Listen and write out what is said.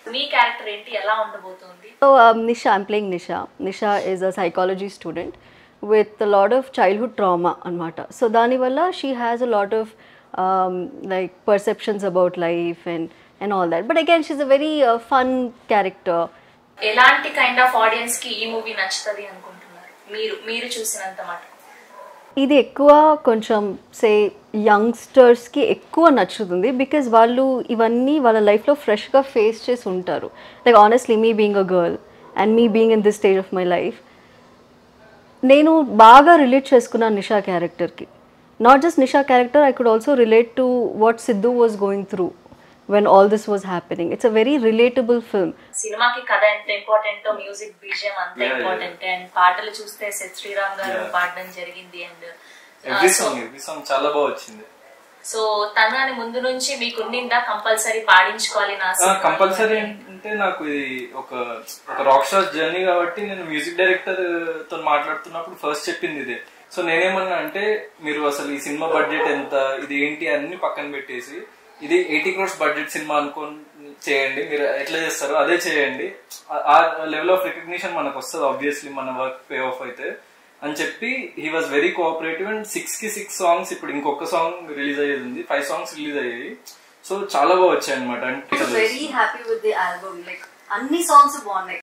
మీ character ఏంటి ఎలా ఉండబోతుంది So, um, Nisha, I'm playing Nisha. Nisha is a psychology student with a lot of childhood trauma anmata. So, Daniwalla, she has a lot of um, like perceptions about life and, and all that. But again, she's a very uh, fun character. ఎలాంటి kind of audience కి ఈ movie నచ్చుతుంది అనుకుంటున్నారు మీరు మీరు చూసినంత మటుకు ఇది ఎక్కువ కొంచెం సే యంగ్స్టర్స్కి ఎక్కువ నచ్చుతుంది బికాజ్ వాళ్ళు ఇవన్నీ వాళ్ళ లైఫ్లో ఫ్రెష్గా ఫేస్ చేసి ఉంటారు like honestly me being a girl and me being in this stage of my life నేను బాగా రిలేట్ చేసుకున్నాను నిషా క్యారెక్టర్కి not just Nisha character I could also relate to what Siddhu was going through when all this was happening it's a very relatable film సినిమాకి కథ ఎంత important music BGM అంత Yeah, yeah. Important and పాటలు చూస్తే సత్ శ్రీరామ్ గారు Yeah. పాడడం జరిగింది and every song every song చాలా బాగా వచ్చింది సో తను అని ముందు నుంచి మీకు ఉండిందా కంపల్సరీ పాడించుకోవాలి నా సినిమాలో కంపల్సరీ అని? అంటే నాకు ఇది ఒక ఒక రాక్ స్టార్ జర్నీ కాబట్టి నేను మ్యూజిక్ డైరెక్టర్ తో మాట్లాడుతున్నప్పుడు ఫస్ట్ చెప్పింది ఇదే సో నేనేమన్నా అంటే మీరు అసలు ఈ సినిమా బడ్జెట్ ఎంత ఇది ఏంటి అన్ని పక్కన పెట్టేసి ఇది ఎయిటీ క్రోర్స్ బడ్జెట్ సినిమా అనుకొని చేయండి మీరు ఎట్లా చేస్తారో అదే చేయండి ఆ- ఆ లెవెల్ ఆఫ్ రికగ్నిషన్ మనకు వస్తుంది ఆబ్వియస్లీ మన వర్క్ పే ఆఫ్ అయితే అని చెప్పి he was very cooperative and six కి సిక్స్ సాంగ్స్ ఇప్పుడు ఇంకొక సాంగ్ రిలీజ్ అయ్యేది ఉంది ఫైవ్ సాంగ్స్ రిలీజ్ అయ్యాయి సో చాలా బాగా వచ్చాయి అనమాట అంటే very happy with the album like అన్ని సాంగ్స్ బాగున్నాయి